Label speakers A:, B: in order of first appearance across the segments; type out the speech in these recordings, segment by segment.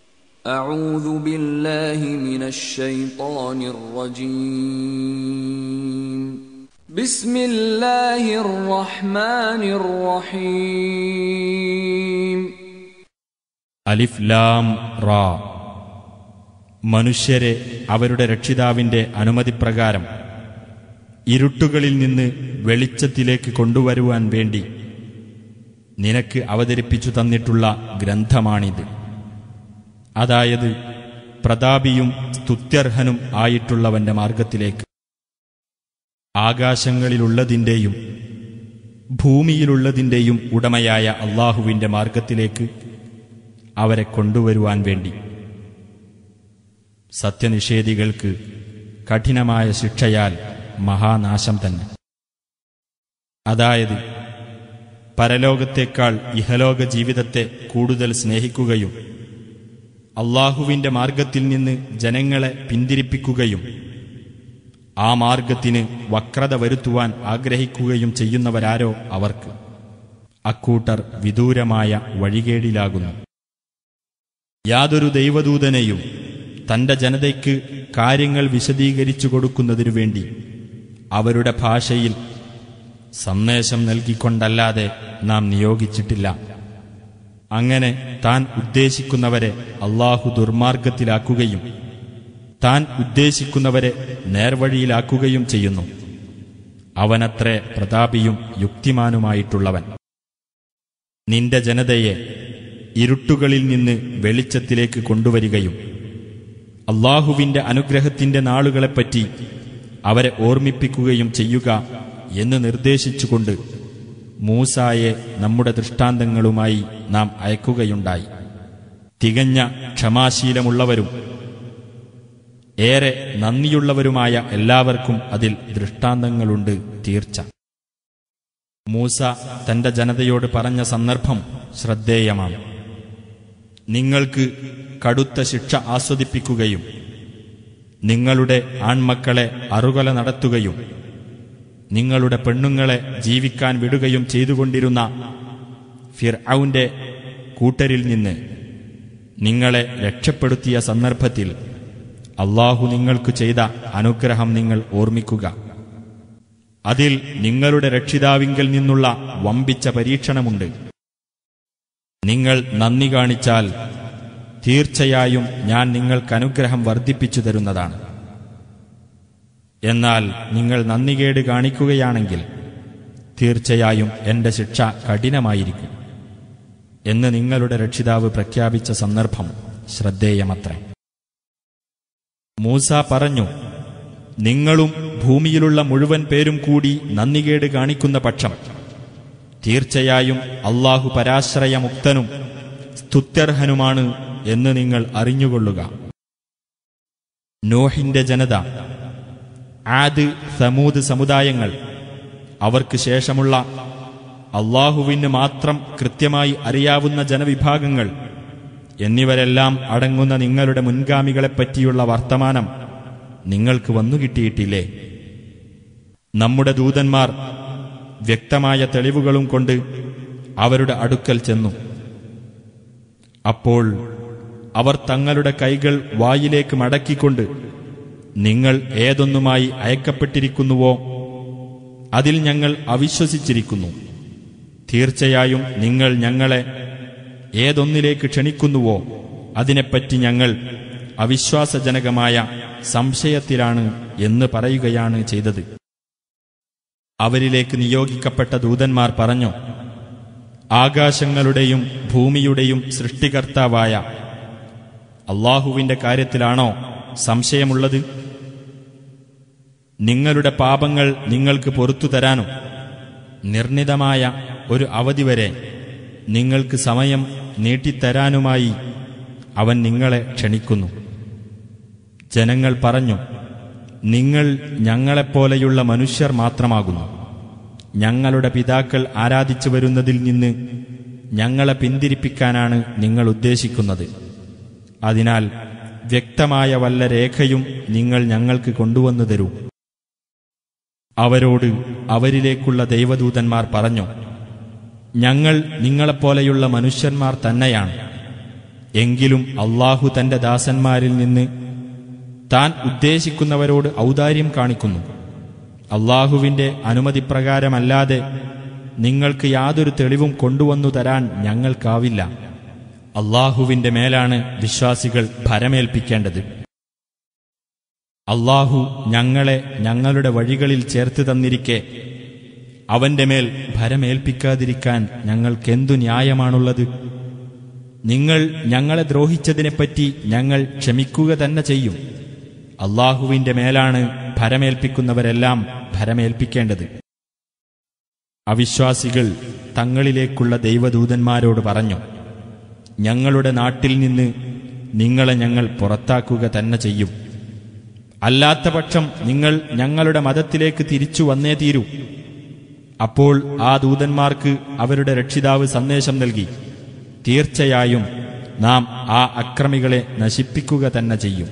A: أعوذ بالله من الشيطان الرجيم بسم الله الرحمن الرحيم
B: അലിഫ് ലാം റാ മനുഷ്യരെ അവരുടെ രക്ഷിതാവിന്റെ അനുമതിപ്രകാരം ഇരുട്ടുകളിൽ നിന്ന് വെളിച്ചത്തിലേക്ക് കൊണ്ടുവരുവാൻ വേണ്ടി നിനക്ക് അവതരിപ്പിച്ചു തന്നിട്ടുള്ള ഗ്രന്ഥമാണിത് അതായത് പ്രതാപിയും സ്തുത്യർഹനും ആയിട്ടുള്ളവന്റെ മാർഗത്തിലേക്ക് ആകാശങ്ങളിലുള്ളതിൻ്റെയും ഭൂമിയിലുള്ളതിൻ്റെയും ഉടമയായ അള്ളാഹുവിന്റെ മാർഗത്തിലേക്ക് അവരെ കൊണ്ടുവരുവാൻ വേണ്ടി സത്യനിഷേധികൾക്ക് കഠിനമായ ശിക്ഷയാൽ മഹാനാശം തന്നെ അതായത് പരലോകത്തേക്കാൾ ഇഹലോക ജീവിതത്തെ കൂടുതൽ സ്നേഹിക്കുകയും അള്ളാഹുവിന്റെ മാർഗത്തിൽ നിന്ന് ജനങ്ങളെ പിന്തിരിപ്പിക്കുകയും ആ മാർഗത്തിന് വക്രത വരുത്തുവാൻ ആഗ്രഹിക്കുകയും ചെയ്യുന്നവരാരോ അവർക്ക് അക്കൂട്ടർ വിദൂരമായ വഴികേടിലാകുന്നു യാതൊരു ദൈവദൂതനെയും തന്റെ ജനതയ്ക്ക് കാര്യങ്ങൾ വിശദീകരിച്ചു കൊടുക്കുന്നതിനു വേണ്ടി അവരുടെ ഭാഷയിൽ സന്ദേശം നൽകിക്കൊണ്ടല്ലാതെ നാം നിയോഗിച്ചിട്ടില്ല അങ്ങനെ താൻ ഉദ്ദേശിക്കുന്നവരെ അള്ളാഹു ദുർമാർഗത്തിലാക്കുകയും താൻ ഉദ്ദേശിക്കുന്നവരെ നേർവഴിയിലാക്കുകയും ചെയ്യുന്നു അവനത്രേ പ്രതാപിയും യുക്തിമാനുമായിട്ടുള്ളവൻ നിന്റെ ജനതയെ ഇരുട്ടുകളിൽ നിന്ന് വെളിച്ചത്തിലേക്ക് കൊണ്ടുവരികയും അള്ളാഹുവിന്റെ അനുഗ്രഹത്തിന്റെ നാളുകളെപ്പറ്റി അവരെ ഓർമ്മിപ്പിക്കുകയും ചെയ്യുക എന്ന് നിർദ്ദേശിച്ചുകൊണ്ട് മൂസായെ നമ്മുടെ ദൃഷ്ടാന്തങ്ങളുമായി നാം അയക്കുകയുണ്ടായി തികഞ്ഞ ക്ഷമാശീലമുള്ളവരും ഏറെ നന്ദിയുള്ളവരുമായ എല്ലാവർക്കും അതിൽ ദൃഷ്ടാന്തങ്ങളുണ്ട് തീർച്ച മൂസ തന്റെ ജനതയോട് പറഞ്ഞ സന്ദർഭം ശ്രദ്ധേയമാണ് നിങ്ങൾക്ക് കടുത്ത ശിക്ഷ ആസ്വദിപ്പിക്കുകയും നിങ്ങളുടെ ആൺമക്കളെ അറുകൊല നടത്തുകയും നിങ്ങളുടെ പെണ്ണുങ്ങളെ ജീവിക്കാൻ വിടുകയും ചെയ്തുകൊണ്ടിരുന്ന ഫിർ ഔന്റെ കൂട്ടരിൽ നിന്ന് നിങ്ങളെ രക്ഷപ്പെടുത്തിയ സന്ദർഭത്തിൽ അള്ളാഹു നിങ്ങൾക്ക് ചെയ്ത അനുഗ്രഹം നിങ്ങൾ ഓർമ്മിക്കുക അതിൽ നിങ്ങളുടെ രക്ഷിതാവിങ്കൽ നിന്നുള്ള വമ്പിച്ച പരീക്ഷണമുണ്ട് നിങ്ങൾ നന്ദി കാണിച്ചാൽ തീർച്ചയായും ഞാൻ നിങ്ങൾക്ക് അനുഗ്രഹം വർദ്ധിപ്പിച്ചു തരുന്നതാണ് എന്നാൽ നിങ്ങൾ നന്ദികേട് കാണിക്കുകയാണെങ്കിൽ തീർച്ചയായും എന്റെ ശിക്ഷ കഠിനമായിരിക്കും എന്ന് നിങ്ങളുടെ രക്ഷിതാവ് പ്രഖ്യാപിച്ച സന്ദർഭം ശ്രദ്ധേയമത്രേ മൂസ പറഞ്ഞു നിങ്ങളും ഭൂമിയിലുള്ള മുഴുവൻ പേരും കൂടി നന്ദികേട് കാണിക്കുന്ന പക്ഷം തീർച്ചയായും അള്ളാഹു പരാശ്രയമുക്തനും സ്തുത്യർഹനുമാണ് എന്ന് നിങ്ങൾ അറിഞ്ഞുകൊള്ളുക നോഹിന്റെ ജനത ആദ് സമൂത് സമുദായങ്ങൾ അവർക്ക് ശേഷമുള്ള അള്ളാഹുവിന് മാത്രം കൃത്യമായി അറിയാവുന്ന ജനവിഭാഗങ്ങൾ എന്നിവരെല്ലാം അടങ്ങുന്ന നിങ്ങളുടെ മുൻഗാമികളെപ്പറ്റിയുള്ള വർത്തമാനം നിങ്ങൾക്ക് വന്നു കിട്ടിയിട്ടില്ലേ നമ്മുടെ ദൂതന്മാർ വ്യക്തമായ തെളിവുകളും കൊണ്ട് അവരുടെ അടുക്കൽ ചെന്നു അപ്പോൾ അവർ തങ്ങളുടെ കൈകൾ വായിലേക്ക് മടക്കിക്കൊണ്ട് നിങ്ങൾ ഏതൊന്നുമായി അയക്കപ്പെട്ടിരിക്കുന്നുവോ അതിൽ ഞങ്ങൾ അവിശ്വസിച്ചിരിക്കുന്നു തീർച്ചയായും നിങ്ങൾ ഞങ്ങളെ ഏതൊന്നിലേക്ക് ക്ഷണിക്കുന്നുവോ അതിനെപ്പറ്റി ഞങ്ങൾ അവിശ്വാസജനകമായ സംശയത്തിലാണ് എന്ന് പറയുകയാണ് ചെയ്തത് അവരിലേക്ക് നിയോഗിക്കപ്പെട്ട ദൂതന്മാർ പറഞ്ഞു ആകാശങ്ങളുടെയും ഭൂമിയുടെയും സൃഷ്ടികർത്താവായ അള്ളാഹുവിന്റെ കാര്യത്തിലാണോ സംശയമുള്ളത് നിങ്ങളുടെ പാപങ്ങൾ നിങ്ങൾക്ക് പൊറത്തു തരാനും നിർണിതമായ ഒരു അവധി വരെ നിങ്ങൾക്ക് സമയം നീട്ടിത്തരാനുമായി അവൻ നിങ്ങളെ ക്ഷണിക്കുന്നു ജനങ്ങൾ പറഞ്ഞു നിങ്ങൾ ഞങ്ങളെപ്പോലെയുള്ള മനുഷ്യർ മാത്രമാകുന്നു ഞങ്ങളുടെ പിതാക്കൾ ആരാധിച്ചു വരുന്നതിൽ നിന്ന് ഞങ്ങളെ പിന്തിരിപ്പിക്കാനാണ് നിങ്ങൾ ഉദ്ദേശിക്കുന്നത് അതിനാൽ വ്യക്തമായ വല്ല രേഖയും നിങ്ങൾ ഞങ്ങൾക്ക് കൊണ്ടുവന്നു തരൂ അവരോട് അവരിലേക്കുള്ള ദൈവദൂതന്മാർ പറഞ്ഞു ഞങ്ങൾ നിങ്ങളെപ്പോലെയുള്ള മനുഷ്യന്മാർ തന്നെയാണ് എങ്കിലും അള്ളാഹു തന്റെ ദാസന്മാരിൽ നിന്ന് താൻ ഉദ്ദേശിക്കുന്നവരോട് ഔദാര്യം കാണിക്കുന്നു അള്ളാഹുവിന്റെ അനുമതിപ്രകാരമല്ലാതെ നിങ്ങൾക്ക് യാതൊരു തെളിവും കൊണ്ടുവന്നു തരാൻ ഞങ്ങൾക്കാവില്ല അള്ളാഹുവിന്റെ മേലാണ് വിശ്വാസികൾ ഭരമേൽപ്പിക്കേണ്ടത് അള്ളാഹു ഞങ്ങളെ ഞങ്ങളുടെ വഴികളിൽ ചേർത്ത് തന്നിരിക്കെ അവന്റെ മേൽ ഭരമേൽപ്പിക്കാതിരിക്കാൻ ഞങ്ങൾക്കെന്തു ന്യായമാണുള്ളത് നിങ്ങൾ ഞങ്ങളെ ദ്രോഹിച്ചതിനെപ്പറ്റി ഞങ്ങൾ ക്ഷമിക്കുക തന്നെ ചെയ്യും അള്ളാഹുവിന്റെ മേലാണ് ഭരമേൽപ്പിക്കുന്നവരെല്ലാം ഭരമേൽപ്പിക്കേണ്ടത് അവിശ്വാസികൾ തങ്ങളിലേക്കുള്ള ദൈവദൂതന്മാരോട് പറഞ്ഞു ഞങ്ങളുടെ നാട്ടിൽ നിന്ന് നിങ്ങളെ ഞങ്ങൾ പുറത്താക്കുക തന്നെ ചെയ്യും അല്ലാത്തപക്ഷം നിങ്ങൾ ഞങ്ങളുടെ മതത്തിലേക്ക് തിരിച്ചു വന്നേ തീരൂ അപ്പോൾ ആ ദൂതന്മാർക്ക് അവരുടെ രക്ഷിതാവ് സന്ദേശം നൽകി തീർച്ചയായും നാം ആ അക്രമികളെ നശിപ്പിക്കുക തന്നെ ചെയ്യും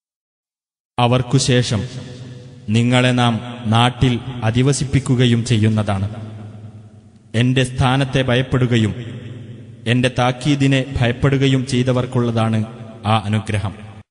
B: അവർക്കു ശേഷം നിങ്ങളെ നാം നാട്ടിൽ അധിവസിപ്പിക്കുകയും ചെയ്യുന്നതാണ് എന്റെ സ്ഥാനത്തെ ഭയപ്പെടുകയും എന്റെ താക്കീദിനെ ഭയപ്പെടുകയും ചെയ്തവർക്കുള്ളതാണ് ആ അനുഗ്രഹം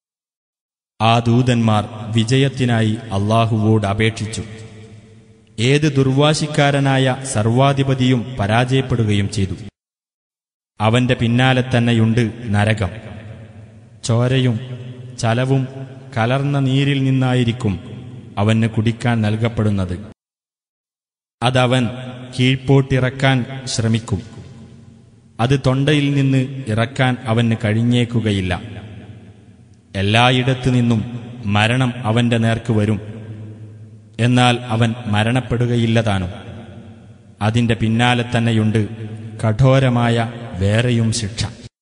B: ആ ദൂതന്മാർ വിജയത്തിനായി അള്ളാഹുവോട് അപേക്ഷിച്ചു ഏത് ദുർവാശിക്കാരനായ സർവാധിപതിയും പരാജയപ്പെടുകയും ചെയ്തു അവന്റെ പിന്നാലെ തന്നെയുണ്ട് നരകം ചോരയും ചലവും കലർന്ന നീരിൽ നിന്നായിരിക്കും അവന് കുടിക്കാൻ നൽകപ്പെടുന്നത് അതവൻ കീഴ്പോട്ടിറക്കാൻ ശ്രമിക്കും അത് തൊണ്ടയിൽ നിന്ന് ഇറക്കാൻ അവന് കഴിഞ്ഞേക്കുകയില്ല എല്ലായിടത്തു നിന്നും മരണം അവന്റെ നേർക്ക് വരും എന്നാൽ അവൻ മരണപ്പെടുകയില്ല താനും അതിന്റെ പിന്നാലെ തന്നെയുണ്ട് കഠോരമായ വേറെയും ശിക്ഷ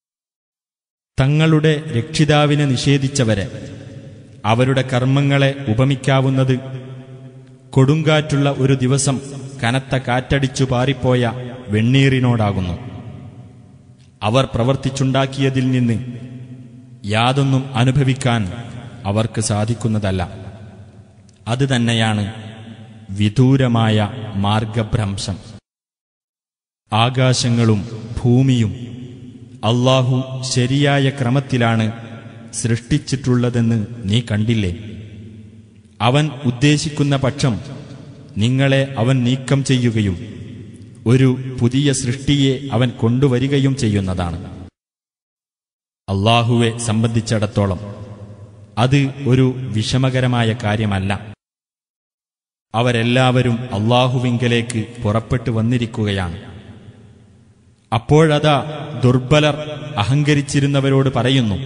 B: തങ്ങളുടെ രക്ഷിതാവിനെ നിഷേധിച്ചവരെ അവരുടെ കർമ്മങ്ങളെ ഉപമിക്കാവുന്നത് കൊടുങ്കാറ്റുള്ള ഒരു ദിവസം കനത്ത കാറ്റടിച്ചു പാറിപ്പോയ വെണ്ണീറിനോടാകുന്നു അവർ പ്രവർത്തിച്ചുണ്ടാക്കിയതിൽ നിന്ന് യാതൊന്നും അനുഭവിക്കാൻ അവർക്ക് സാധിക്കുന്നതല്ല അത് തന്നെയാണ് വിദൂരമായ മാർഗഭ്രംശം ആകാശങ്ങളും ഭൂമിയും അള്ളാഹു ശരിയായ ക്രമത്തിലാണ് സൃഷ്ടിച്ചിട്ടുള്ളതെന്ന് നീ കണ്ടില്ലേ അവൻ ഉദ്ദേശിക്കുന്ന പക്ഷം നിങ്ങളെ അവൻ നീക്കം ചെയ്യുകയും ഒരു പുതിയ സൃഷ്ടിയെ അവൻ കൊണ്ടുവരികയും ചെയ്യുന്നതാണ് അള്ളാഹുവെ സംബന്ധിച്ചിടത്തോളം അത് ഒരു വിഷമകരമായ കാര്യമല്ല അവരെല്ലാവരും അള്ളാഹുവിങ്കലേക്ക് പുറപ്പെട്ടു വന്നിരിക്കുകയാണ് അപ്പോഴതാ ദുർബലർ അഹങ്കരിച്ചിരുന്നവരോട് പറയുന്നു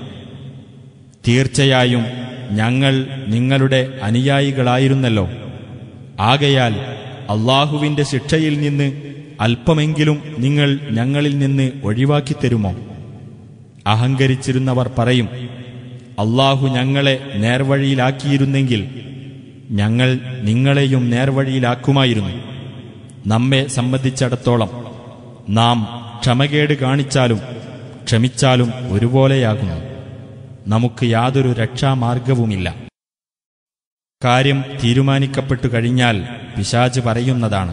B: തീർച്ചയായും ഞങ്ങൾ നിങ്ങളുടെ അനുയായികളായിരുന്നല്ലോ ആകയാൽ അള്ളാഹുവിന്റെ ശിക്ഷയിൽ നിന്ന് അല്പമെങ്കിലും നിങ്ങൾ ഞങ്ങളിൽ നിന്ന് ഒഴിവാക്കിത്തരുമോ അഹങ്കരിച്ചിരുന്നവർ പറയും അള്ളാഹു ഞങ്ങളെ നേർവഴിയിലാക്കിയിരുന്നെങ്കിൽ ഞങ്ങൾ നിങ്ങളെയും നേർവഴിയിലാക്കുമായിരുന്നു നമ്മെ സംബന്ധിച്ചിടത്തോളം നാം ക്ഷമകേട് കാണിച്ചാലും ക്ഷമിച്ചാലും ഒരുപോലെയാകുന്നു നമുക്ക് യാതൊരു രക്ഷാമാർഗവുമില്ല കാര്യം തീരുമാനിക്കപ്പെട്ടു കഴിഞ്ഞാൽ പിശാച് പറയുന്നതാണ്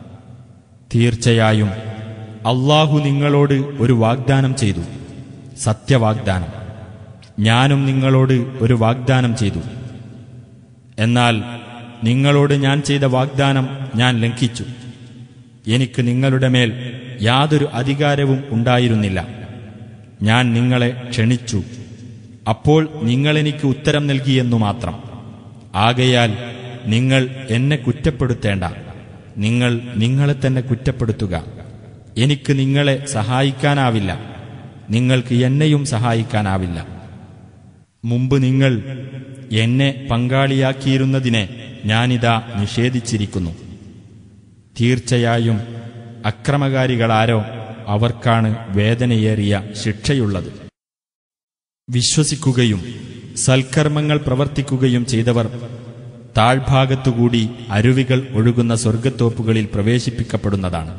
B: തീർച്ചയായും അള്ളാഹു നിങ്ങളോട് ഒരു വാഗ്ദാനം ചെയ്തു സത്യവാഗ്ദാനം ഞാനും നിങ്ങളോട് ഒരു വാഗ്ദാനം ചെയ്തു എന്നാൽ നിങ്ങളോട് ഞാൻ ചെയ്ത വാഗ്ദാനം ഞാൻ ലംഘിച്ചു എനിക്ക് നിങ്ങളുടെ മേൽ യാതൊരു അധികാരവും ഉണ്ടായിരുന്നില്ല ഞാൻ നിങ്ങളെ ക്ഷണിച്ചു അപ്പോൾ നിങ്ങളെനിക്ക് ഉത്തരം നൽകിയെന്നു മാത്രം ആകയാൽ നിങ്ങൾ എന്നെ കുറ്റപ്പെടുത്തേണ്ട നിങ്ങൾ നിങ്ങളെ തന്നെ കുറ്റപ്പെടുത്തുക എനിക്ക് നിങ്ങളെ സഹായിക്കാനാവില്ല നിങ്ങൾക്ക് എന്നെയും സഹായിക്കാനാവില്ല മുമ്പ് നിങ്ങൾ എന്നെ പങ്കാളിയാക്കിയിരുന്നതിനെ ഞാനിതാ നിഷേധിച്ചിരിക്കുന്നു തീർച്ചയായും അക്രമകാരികളാരോ അവർക്കാണ് വേദനയേറിയ ശിക്ഷയുള്ളത് വിശ്വസിക്കുകയും സൽക്കർമ്മങ്ങൾ പ്രവർത്തിക്കുകയും ചെയ്തവർ താഴ്ഭാഗത്തുകൂടി അരുവികൾ ഒഴുകുന്ന സ്വർഗത്തോപ്പുകളിൽ പ്രവേശിപ്പിക്കപ്പെടുന്നതാണ്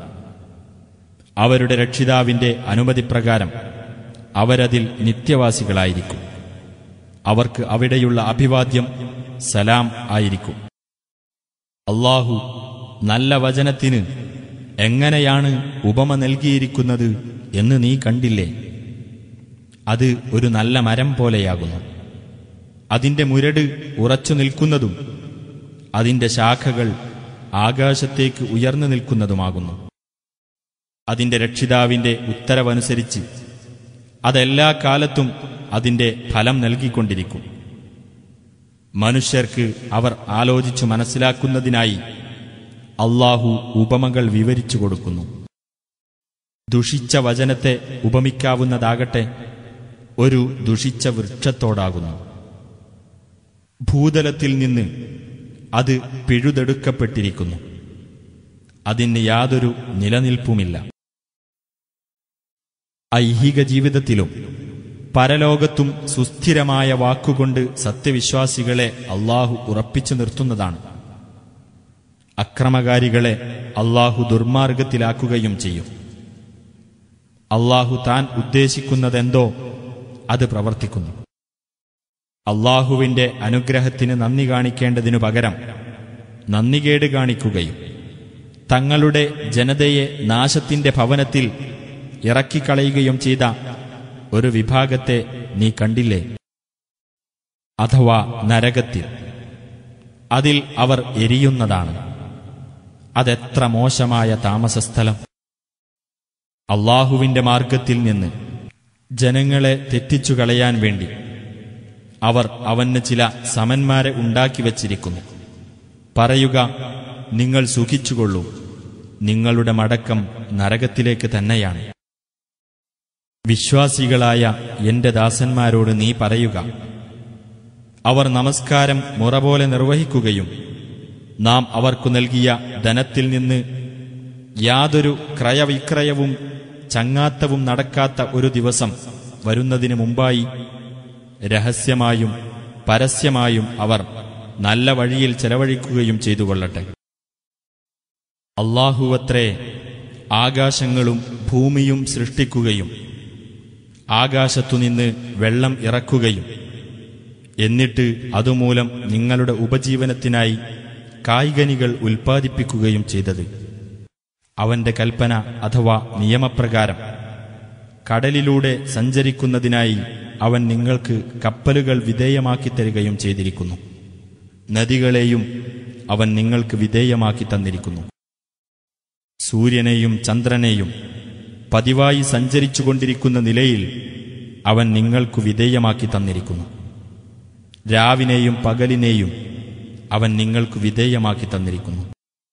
B: അവരുടെ രക്ഷിതാവിന്റെ അനുമതിപ്രകാരം അവരതിൽ നിത്യവാസികളായിരിക്കും അവർക്ക് അവിടെയുള്ള അഭിവാദ്യം സലാം ആയിരിക്കും അള്ളാഹു നല്ല വചനത്തിന് എങ്ങനെയാണ് ഉപമ നൽകിയിരിക്കുന്നത് എന്ന് നീ കണ്ടില്ലേ അത് ഒരു നല്ല മരം പോലെയാകുന്നു അതിന്റെ മുരട് ഉറച്ചു നിൽക്കുന്നതും അതിന്റെ ശാഖകൾ ആകാശത്തേക്ക് ഉയർന്നു നിൽക്കുന്നതുമാകുന്നു അതിന്റെ രക്ഷിതാവിന്റെ ഉത്തരവനുസരിച്ച് അതെല്ലാ കാലത്തും അതിന്റെ ഫലം നൽകിക്കൊണ്ടിരിക്കും മനുഷ്യർക്ക് അവർ ആലോചിച്ചു മനസ്സിലാക്കുന്നതിനായി അള്ളാഹു ഉപമകൾ വിവരിച്ചു കൊടുക്കുന്നു ദുഷിച്ച വചനത്തെ ഉപമിക്കാവുന്നതാകട്ടെ ഒരു ദുഷിച്ച വൃക്ഷത്തോടാകുന്നു ഭൂതലത്തിൽ നിന്ന് അത് പിഴുതെടുക്കപ്പെട്ടിരിക്കുന്നു അതിന് യാതൊരു നിലനിൽപ്പുമില്ല ഐഹിക ജീവിതത്തിലും പരലോകത്തും സുസ്ഥിരമായ വാക്കുകൊണ്ട് സത്യവിശ്വാസികളെ അള്ളാഹു ഉറപ്പിച്ചു നിർത്തുന്നതാണ് അക്രമകാരികളെ അള്ളാഹു ദുർമാർഗത്തിലാക്കുകയും ചെയ്യും അള്ളാഹു താൻ ഉദ്ദേശിക്കുന്നതെന്തോ അത് പ്രവർത്തിക്കുന്നു അള്ളാഹുവിന്റെ അനുഗ്രഹത്തിന് നന്ദി കാണിക്കേണ്ടതിനു പകരം നന്ദികേട് കാണിക്കുകയും തങ്ങളുടെ ജനതയെ നാശത്തിന്റെ ഭവനത്തിൽ ഇറക്കിക്കളയുകയും ചെയ്ത ഒരു വിഭാഗത്തെ നീ കണ്ടില്ലേ അഥവാ നരകത്തിൽ അതിൽ അവർ എരിയുന്നതാണ് അതെത്ര മോശമായ താമസസ്ഥലം അള്ളാഹുവിന്റെ മാർഗത്തിൽ നിന്ന് ജനങ്ങളെ തെറ്റിച്ചു കളയാൻ വേണ്ടി അവർ അവന് ചില സമന്മാരെ ഉണ്ടാക്കി വച്ചിരിക്കുന്നു പറയുക നിങ്ങൾ സുഖിച്ചുകൊള്ളൂ നിങ്ങളുടെ മടക്കം നരകത്തിലേക്ക് തന്നെയാണ് വിശ്വാസികളായ എന്റെ ദാസന്മാരോട് നീ പറയുക അവർ നമസ്കാരം മുറ പോലെ നിർവഹിക്കുകയും നാം അവർക്കു നൽകിയ ധനത്തിൽ നിന്ന് യാതൊരു ക്രയവിക്രയവും ചങ്ങാത്തവും നടക്കാത്ത ഒരു ദിവസം വരുന്നതിന് മുമ്പായി രഹസ്യമായും പരസ്യമായും അവർ നല്ല വഴിയിൽ ചെലവഴിക്കുകയും ചെയ്തു കൊള്ളട്ടെ അള്ളാഹുവത്രേ ആകാശങ്ങളും ഭൂമിയും സൃഷ്ടിക്കുകയും ആകാശത്തുനിന്ന് വെള്ളം ഇറക്കുകയും എന്നിട്ട് അതുമൂലം നിങ്ങളുടെ ഉപജീവനത്തിനായി കായികനികൾ ഉൽപ്പാദിപ്പിക്കുകയും ചെയ്തത് അവന്റെ കൽപ്പന അഥവാ നിയമപ്രകാരം കടലിലൂടെ സഞ്ചരിക്കുന്നതിനായി അവൻ നിങ്ങൾക്ക് കപ്പലുകൾ വിധേയമാക്കി തരികയും ചെയ്തിരിക്കുന്നു നദികളെയും അവൻ നിങ്ങൾക്ക് വിധേയമാക്കി തന്നിരിക്കുന്നു സൂര്യനെയും ചന്ദ്രനെയും പതിവായി സഞ്ചരിച്ചുകൊണ്ടിരിക്കുന്ന നിലയിൽ അവൻ നിങ്ങൾക്കു വിധേയമാക്കി തന്നിരിക്കുന്നു രാവിനെയും പകലിനെയും അവൻ നിങ്ങൾക്കു വിധേയമാക്കി തന്നിരിക്കുന്നു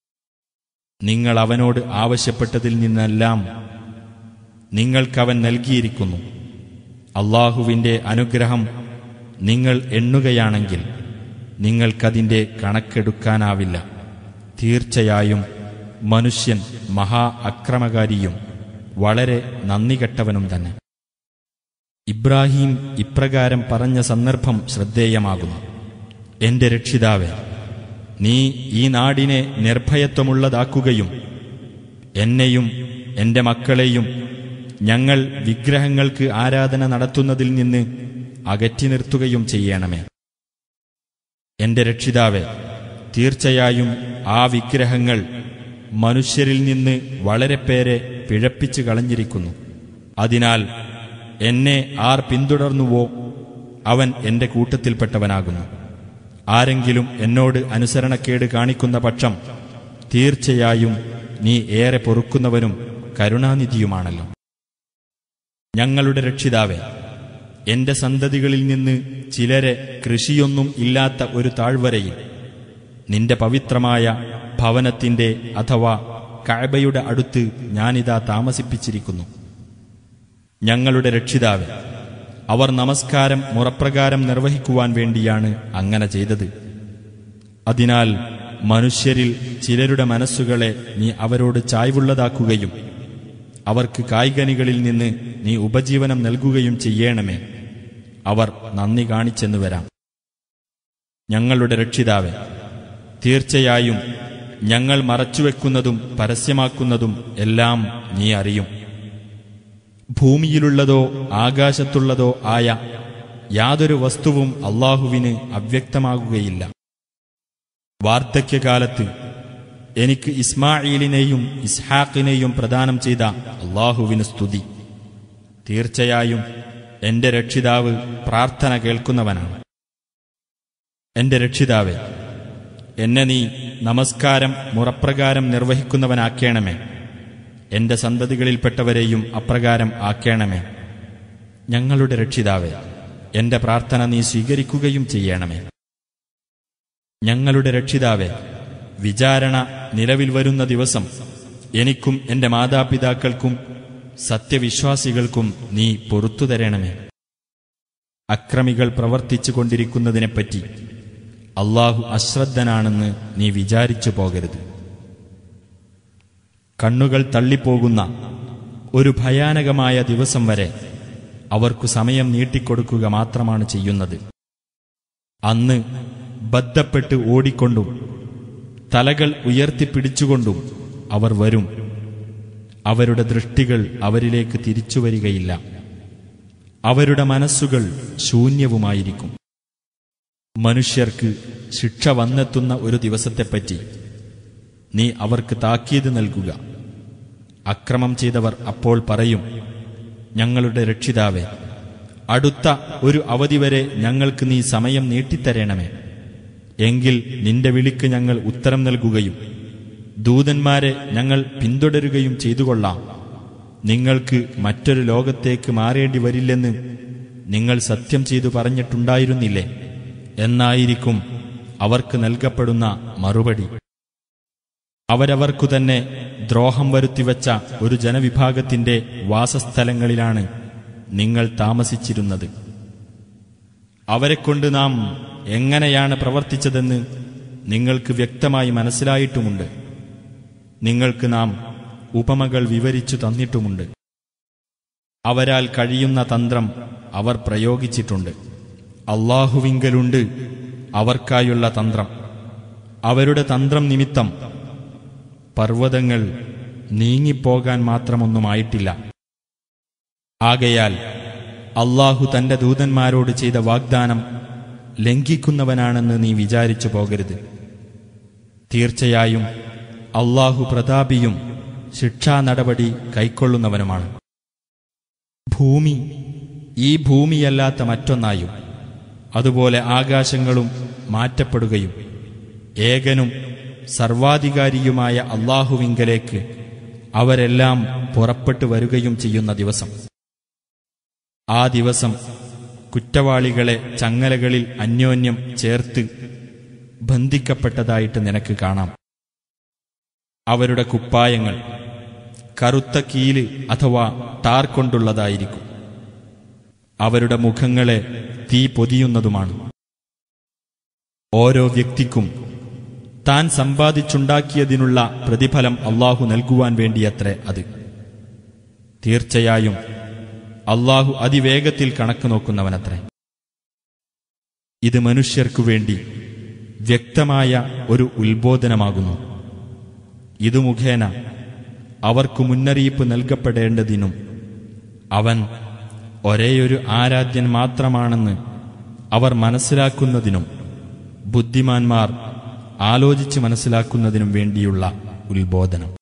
B: നിങ്ങൾ അവനോട് ആവശ്യപ്പെട്ടതിൽ നിന്നെല്ലാം നിങ്ങൾക്കവൻ നൽകിയിരിക്കുന്നു അള്ളാഹുവിന്റെ അനുഗ്രഹം നിങ്ങൾ എണ്ണുകയാണെങ്കിൽ നിങ്ങൾക്കതിന്റെ കണക്കെടുക്കാനാവില്ല തീർച്ചയായും മനുഷ്യൻ മഹാ അക്രമകാരിയും വളരെ നന്ദികെട്ടവനും തന്നെ ഇബ്രാഹിം ഇപ്രകാരം പറഞ്ഞ സന്ദർഭം ശ്രദ്ധേയമാകുന്നു എന്റെ രക്ഷിതാവേ നീ ഈ നാടിനെ നിർഭയത്വമുള്ളതാക്കുകയും എന്നെയും എന്റെ മക്കളെയും ഞങ്ങൾ വിഗ്രഹങ്ങൾക്ക് ആരാധന നടത്തുന്നതിൽ നിന്ന് അകറ്റി നിർത്തുകയും ചെയ്യണമേ എന്റെ രക്ഷിതാവെ തീർച്ചയായും ആ വിഗ്രഹങ്ങൾ മനുഷ്യരിൽ നിന്ന് വളരെ പേരെ പിഴപ്പിച്ചു കളഞ്ഞിരിക്കുന്നു അതിനാൽ എന്നെ ആർ പിന്തുടർന്നുവോ അവൻ എന്റെ കൂട്ടത്തിൽപ്പെട്ടവനാകുന്നു ആരെങ്കിലും എന്നോട് അനുസരണക്കേട് കാണിക്കുന്ന പക്ഷം തീർച്ചയായും നീ ഏറെ പൊറുക്കുന്നവനും കരുണാനിധിയുമാണല്ലോ ഞങ്ങളുടെ രക്ഷിതാവെ എന്റെ സന്തതികളിൽ നിന്ന് ചിലരെ കൃഷിയൊന്നും ഇല്ലാത്ത ഒരു താഴ്വരയിൽ നിന്റെ പവിത്രമായ ഭവനത്തിന്റെ അഥവാ കഅബയുടെ അടുത്ത് ഞാനിതാ താമസിപ്പിച്ചിരിക്കുന്നു ഞങ്ങളുടെ രക്ഷിതാവ് അവർ നമസ്കാരം മുറപ്രകാരം നിർവഹിക്കുവാൻ വേണ്ടിയാണ് അങ്ങനെ ചെയ്തത് അതിനാൽ മനുഷ്യരിൽ ചിലരുടെ മനസ്സുകളെ നീ അവരോട് ചായ്വുള്ളതാക്കുകയും അവർക്ക് കായികനികളിൽ നിന്ന് നീ ഉപജീവനം നൽകുകയും ചെയ്യണമേ അവർ നന്ദി കാണിച്ചെന്നു വരാം ഞങ്ങളുടെ രക്ഷിതാവെ തീർച്ചയായും ഞങ്ങൾ മറച്ചുവെക്കുന്നതും പരസ്യമാക്കുന്നതും എല്ലാം നീ അറിയും ഭൂമിയിലുള്ളതോ ആകാശത്തുള്ളതോ ആയ യാതൊരു വസ്തുവും അള്ളാഹുവിന് അവ്യക്തമാകുകയില്ല വാർദ്ധക്യകാലത്ത് എനിക്ക് ഇസ്മായിലിനെയും ഇസ്ഹാഖിനെയും പ്രദാനം ചെയ്ത അള്ളാഹുവിന് സ്തുതി തീർച്ചയായും എന്റെ രക്ഷിതാവ് പ്രാർത്ഥന കേൾക്കുന്നവനാണ് എന്റെ രക്ഷിതാവെ എന്നെ നീ നമസ്കാരം മുറപ്രകാരം നിർവഹിക്കുന്നവനാക്കേണമേ എന്റെ സന്തതികളിൽപ്പെട്ടവരെയും അപ്രകാരം ആക്കേണമേ ഞങ്ങളുടെ രക്ഷിതാവെ എന്റെ പ്രാർത്ഥന നീ സ്വീകരിക്കുകയും ചെയ്യണമേ ഞങ്ങളുടെ രക്ഷിതാവെ വിചാരണ നിലവിൽ വരുന്ന ദിവസം എനിക്കും എന്റെ മാതാപിതാക്കൾക്കും സത്യവിശ്വാസികൾക്കും നീ പൊറത്തു തരണമേ അക്രമികൾ പ്രവർത്തിച്ചു കൊണ്ടിരിക്കുന്നതിനെപ്പറ്റി അള്ളാഹു അശ്രദ്ധനാണെന്ന് നീ വിചാരിച്ചു പോകരുത് കണ്ണുകൾ തള്ളിപ്പോകുന്ന ഒരു ഭയാനകമായ ദിവസം വരെ അവർക്കു സമയം നീട്ടിക്കൊടുക്കുക മാത്രമാണ് ചെയ്യുന്നത് അന്ന് ബദ്ധപ്പെട്ട് ഓടിക്കൊണ്ടും തലകൾ ഉയർത്തിപ്പിടിച്ചുകൊണ്ടും അവർ വരും അവരുടെ ദൃഷ്ടികൾ അവരിലേക്ക് തിരിച്ചുവരികയില്ല അവരുടെ മനസ്സുകൾ ശൂന്യവുമായിരിക്കും മനുഷ്യർക്ക് ശിക്ഷ വന്നെത്തുന്ന ഒരു ദിവസത്തെപ്പറ്റി നീ അവർക്ക് താക്കീത് നൽകുക അക്രമം ചെയ്തവർ അപ്പോൾ പറയും ഞങ്ങളുടെ രക്ഷിതാവേ അടുത്ത ഒരു അവധി വരെ ഞങ്ങൾക്ക് നീ സമയം നീട്ടിത്തരണമേ എങ്കിൽ നിന്റെ വിളിക്ക് ഞങ്ങൾ ഉത്തരം നൽകുകയും ദൂതന്മാരെ ഞങ്ങൾ പിന്തുടരുകയും ചെയ്തുകൊള്ളാം നിങ്ങൾക്ക് മറ്റൊരു ലോകത്തേക്ക് മാറേണ്ടി വരില്ലെന്ന് നിങ്ങൾ സത്യം ചെയ്തു പറഞ്ഞിട്ടുണ്ടായിരുന്നില്ലേ എന്നായിരിക്കും അവർക്ക് നൽകപ്പെടുന്ന മറുപടി അവരവർക്കു തന്നെ ദ്രോഹം വരുത്തിവച്ച ഒരു ജനവിഭാഗത്തിന്റെ വാസസ്ഥലങ്ങളിലാണ് നിങ്ങൾ താമസിച്ചിരുന്നത് അവരെക്കൊണ്ട് നാം എങ്ങനെയാണ് പ്രവർത്തിച്ചതെന്ന് നിങ്ങൾക്ക് വ്യക്തമായി മനസ്സിലായിട്ടുമുണ്ട് നിങ്ങൾക്ക് നാം ഉപമകൾ വിവരിച്ചു തന്നിട്ടുമുണ്ട് അവരാൽ കഴിയുന്ന തന്ത്രം അവർ പ്രയോഗിച്ചിട്ടുണ്ട് അള്ളാഹുവിങ്കലുണ്ട് അവർക്കായുള്ള തന്ത്രം അവരുടെ തന്ത്രം നിമിത്തം പർവ്വതങ്ങൾ നീങ്ങിപ്പോകാൻ മാത്രമൊന്നുമായിട്ടില്ല ആകയാൽ അള്ളാഹു തന്റെ ദൂതന്മാരോട് ചെയ്ത വാഗ്ദാനം ലംഘിക്കുന്നവനാണെന്ന് നീ വിചാരിച്ചു പോകരുത് തീർച്ചയായും അള്ളാഹു പ്രതാപിയും ശിക്ഷാ നടപടി കൈക്കൊള്ളുന്നവനുമാണ് ഭൂമി ഈ ഭൂമിയല്ലാത്ത മറ്റൊന്നായും അതുപോലെ ആകാശങ്ങളും മാറ്റപ്പെടുകയും ഏകനും സർവാധികാരിയുമായ അള്ളാഹുവിങ്കലേക്ക് അവരെല്ലാം പുറപ്പെട്ടു വരികയും ചെയ്യുന്ന ദിവസം ആ ദിവസം കുറ്റവാളികളെ ചങ്ങലകളിൽ അന്യോന്യം ചേർത്ത് ബന്ധിക്കപ്പെട്ടതായിട്ട് നിനക്ക് കാണാം അവരുടെ കുപ്പായങ്ങൾ കറുത്ത കീല് അഥവാ ടാർ കൊണ്ടുള്ളതായിരിക്കും അവരുടെ മുഖങ്ങളെ തീ പൊതിയുന്നതുമാണ് ഓരോ വ്യക്തിക്കും താൻ സമ്പാദിച്ചുണ്ടാക്കിയതിനുള്ള പ്രതിഫലം അള്ളാഹു നൽകുവാൻ വേണ്ടിയത്രേ അത് തീർച്ചയായും അള്ളാഹു അതിവേഗത്തിൽ കണക്ക് നോക്കുന്നവനത്രേ ഇത് മനുഷ്യർക്കു വേണ്ടി വ്യക്തമായ ഒരു ഉത്ബോധനമാകുന്നു ഇതു മുഖേന അവർക്കു മുന്നറിയിപ്പ് നൽകപ്പെടേണ്ടതിനും അവൻ ഒരേയൊരു ആരാധ്യൻ മാത്രമാണെന്ന് അവർ മനസ്സിലാക്കുന്നതിനും ബുദ്ധിമാന്മാർ ആലോചിച്ച് മനസ്സിലാക്കുന്നതിനും വേണ്ടിയുള്ള ഉത്ബോധനം